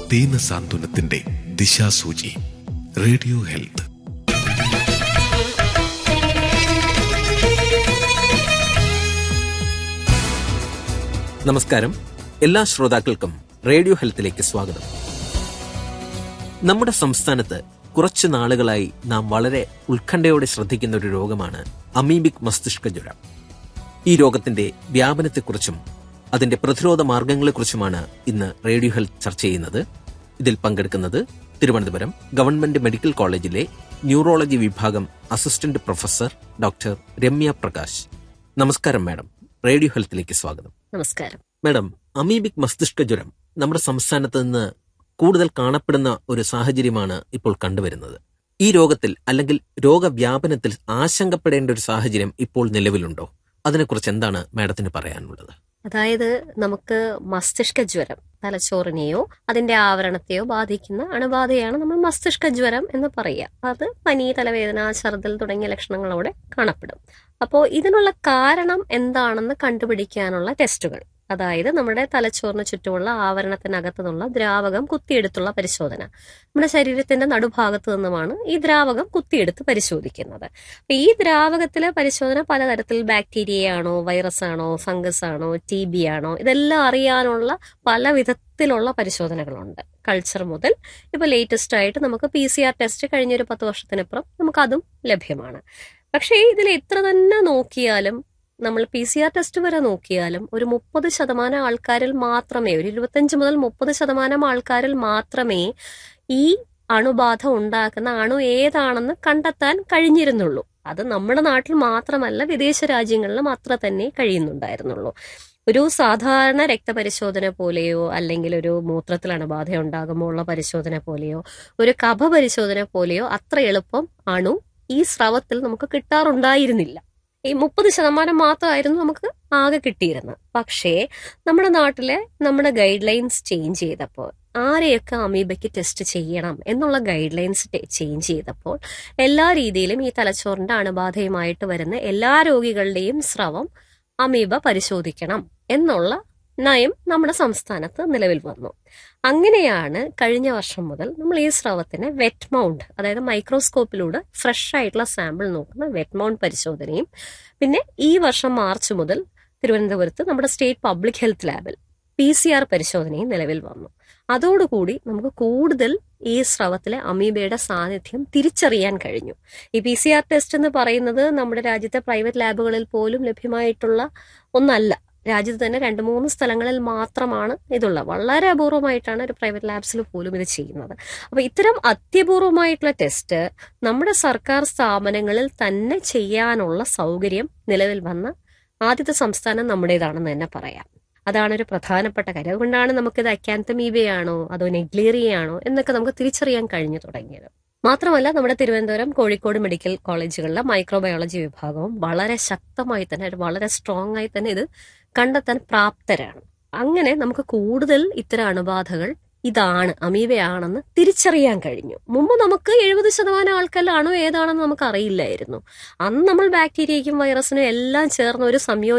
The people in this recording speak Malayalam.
ദീന സാന്ത്വനത്തിന്റെ ദിശാസൂചി റേഡിയോ ഹെൽത്ത് നമസ്കാരം എല്ലാ ശ്രോതാക്കൾക്കും റേഡിയോ ഹെൽത്തിലേക്ക് സ്വാഗതം നമ്മുടെ സംസ്ഥാനത്ത് കുറച്ചു നാളുകളായി നാം വളരെ ഉത്കണ്ഠയോടെ ശ്രദ്ധിക്കുന്ന ഒരു രോഗമാണ് അമീബിക് മസ്തിഷ്ക ജ്വരം ഈ രോഗത്തിന്റെ വ്യാപനത്തെക്കുറിച്ചും അതിന്റെ പ്രതിരോധ മാർഗങ്ങളെക്കുറിച്ചുമാണ് ഇന്ന് റേഡിയോ ഹെൽത്ത് ചർച്ച ചെയ്യുന്നത് ഇതിൽ പങ്കെടുക്കുന്നത് തിരുവനന്തപുരം ഗവൺമെന്റ് മെഡിക്കൽ കോളേജിലെ ന്യൂറോളജി വിഭാഗം assistant professor doctor Ramya Prakash നമസ്കാരം മാഡം റേഡിയോ ഹെൽത്തിലേക്ക് സ്വാഗതം നമസ്കാരം മാഡം അമീബിക് മസ്തിഷ്ക ജ്വരം നമ്മുടെ സംസ്ഥാനത്ത് നിന്ന് കൂടുതൽ കാണപ്പെടുന്ന ഒരു സാഹചര്യമാണ് ഇപ്പോൾ കണ്ടുവരുന്നത് ഈ രോഗത്തിൽ അല്ലെങ്കിൽ രോഗവ്യാപനത്തിൽ ആശങ്കപ്പെടേണ്ട ഒരു സാഹചര്യം ഇപ്പോൾ നിലവിലുണ്ടോ അതിനെക്കുറിച്ച് എന്താണ് മാഡത്തിന് പറയാനുള്ളത് അതായത് നമുക്ക് മസ്തിഷ്ക ജ്വരം തലച്ചോറിനെയോ അതിന്റെ ആവരണത്തെയോ ബാധിക്കുന്ന അണുബാധയാണ് നമ്മൾ മസ്തിഷ്ക ജ്വരം എന്ന് പറയുക അത് പനി തലവേദന ഛർദൽ തുടങ്ങിയ ലക്ഷണങ്ങളോടെ കാണപ്പെടും അപ്പോൾ ഇതിനുള്ള കാരണം എന്താണെന്ന് കണ്ടുപിടിക്കാനുള്ള ടെസ്റ്റുകൾ അതായത് നമ്മുടെ തലച്ചോറിന് ചുറ്റുമുള്ള ആവരണത്തിനകത്തു നിന്നുള്ള ദ്രാവകം കുത്തിയെടുത്തുള്ള പരിശോധന നമ്മുടെ ശരീരത്തിന്റെ നടുഭാഗത്ത് നിന്നുമാണ് ഈ ദ്രാവകം കുത്തിയെടുത്ത് പരിശോധിക്കുന്നത് അപ്പൊ ഈ ദ്രാവകത്തിലെ പരിശോധന പലതരത്തിൽ ബാക്ടീരിയ ആണോ വൈറസ് ആണോ ഫംഗസ് ആണോ ടി ബി ആണോ ഇതെല്ലാം അറിയാനുള്ള പല വിധത്തിലുള്ള പരിശോധനകളുണ്ട് കൾച്ചർ മുതൽ ഇപ്പൊ ലേറ്റസ്റ്റ് ആയിട്ട് നമുക്ക് പി സി ആർ ടെസ്റ്റ് കഴിഞ്ഞൊരു പത്ത് വർഷത്തിനപ്പുറം നമുക്ക് അതും ലഭ്യമാണ് പക്ഷേ ഇതിൽ എത്ര തന്നെ നോക്കിയാലും നമ്മൾ പി സി ആർ ടെസ്റ്റ് വരെ നോക്കിയാലും ഒരു മുപ്പത് ശതമാനം ആൾക്കാരിൽ മാത്രമേ ഒരു ഇരുപത്തഞ്ച് മുതൽ മുപ്പത് ശതമാനം ആൾക്കാരിൽ മാത്രമേ ഈ അണുബാധ ഉണ്ടാക്കുന്ന അണു ഏതാണെന്ന് കണ്ടെത്താൻ കഴിഞ്ഞിരുന്നുള്ളൂ അത് നമ്മുടെ നാട്ടിൽ മാത്രമല്ല വിദേശ രാജ്യങ്ങളിലും അത്ര തന്നെ കഴിയുന്നുണ്ടായിരുന്നുള്ളൂ ഒരു സാധാരണ രക്തപരിശോധന പോലെയോ അല്ലെങ്കിൽ ഒരു മൂത്രത്തിൽ അണുബാധ ഉണ്ടാകുമ്പോൾ ഉള്ള പരിശോധന പോലെയോ ഒരു കഫ പരിശോധന പോലെയോ അത്ര എളുപ്പം അണു ഈ സ്രവത്തിൽ നമുക്ക് കിട്ടാറുണ്ടായിരുന്നില്ല ഈ മുപ്പത് ശതമാനം മാത്രമായിരുന്നു നമുക്ക് ആകെ കിട്ടിയിരുന്നത് പക്ഷേ നമ്മുടെ നാട്ടിലെ നമ്മുടെ ഗൈഡ് ലൈൻസ് ചേഞ്ച് ചെയ്തപ്പോൾ ആരെയൊക്കെ അമീബയ്ക്ക് ടെസ്റ്റ് ചെയ്യണം എന്നുള്ള ഗൈഡ് ലൈൻസ് ചേഞ്ച് ചെയ്തപ്പോൾ എല്ലാ രീതിയിലും ഈ തലച്ചോറിന്റെ അണുബാധയുമായിട്ട് വരുന്ന എല്ലാ രോഗികളുടെയും സ്രവം അമീബ പരിശോധിക്കണം എന്നുള്ള നയം നമ്മുടെ സംസ്ഥാനത്ത് നിലവിൽ വന്നു അങ്ങനെയാണ് കഴിഞ്ഞ വർഷം മുതൽ നമ്മൾ ഈ സ്രവത്തിന് വെറ്റ് മൗണ്ട് അതായത് മൈക്രോസ്കോപ്പിലൂടെ ഫ്രഷ് ആയിട്ടുള്ള സാമ്പിൾ നോക്കുന്ന വെറ്റ് മൗണ്ട് പരിശോധനയും പിന്നെ ഈ വർഷം മാർച്ച് മുതൽ തിരുവനന്തപുരത്ത് നമ്മുടെ സ്റ്റേറ്റ് പബ്ലിക് ഹെൽത്ത് ലാബിൽ പി സി ആർ പരിശോധനയും നിലവിൽ വന്നു അതോടുകൂടി നമുക്ക് കൂടുതൽ ഈ സ്രവത്തിലെ അമീബയുടെ സാന്നിധ്യം തിരിച്ചറിയാൻ കഴിഞ്ഞു ഈ പി സി ആർ ടെസ്റ്റ് എന്ന് പറയുന്നത് നമ്മുടെ രാജ്യത്തെ പ്രൈവറ്റ് ലാബുകളിൽ പോലും ലഭ്യമായിട്ടുള്ള ഒന്നല്ല രാജ്യത്ത് തന്നെ രണ്ട് മൂന്ന് സ്ഥലങ്ങളിൽ മാത്രമാണ് ഇതുള്ളത് വളരെ അപൂർവമായിട്ടാണ് ഒരു പ്രൈവറ്റ് ലാബ്സിൽ പോലും ഇത് ചെയ്യുന്നത് അപ്പൊ ഇത്തരം അത്യപൂർവമായിട്ടുള്ള ടെസ്റ്റ് നമ്മുടെ സർക്കാർ സ്ഥാപനങ്ങളിൽ തന്നെ ചെയ്യാനുള്ള സൗകര്യം നിലവിൽ വന്ന ആദ്യത്തെ സംസ്ഥാനം നമ്മുടേതാണെന്ന് തന്നെ പറയാം അതാണ് ഒരു പ്രധാനപ്പെട്ട കാര്യം അതുകൊണ്ടാണ് നമുക്കിത് അക്കാന്തമീബയാണോ അതോ നെഗ്ലേറിയാണോ എന്നൊക്കെ നമുക്ക് തിരിച്ചറിയാൻ കഴിഞ്ഞു തുടങ്ങിയത് മാത്രമല്ല നമ്മുടെ തിരുവനന്തപുരം കോഴിക്കോട് മെഡിക്കൽ കോളേജുകളിലെ മൈക്രോബയോളജി വിഭാഗവും വളരെ ശക്തമായി തന്നെ വളരെ സ്ട്രോങ് ആയി തന്നെ ഇത് കണ്ടെത്താൻ പ്രാപ്തരാണ് അങ്ങനെ നമുക്ക് കൂടുതൽ ഇത്തരം അണുബാധകൾ ഇതാണ് അമീബയാണെന്ന് തിരിച്ചറിയാൻ കഴിഞ്ഞു മുമ്പ് നമുക്ക് എഴുപത് ശതമാനം ആൾക്കാരിലാണോ ഏതാണെന്ന് നമുക്ക് അറിയില്ലായിരുന്നു അന്ന് നമ്മൾ ബാക്ടീരിയയ്ക്കും വൈറസിനും എല്ലാം ചേർന്ന ഒരു സംയോജന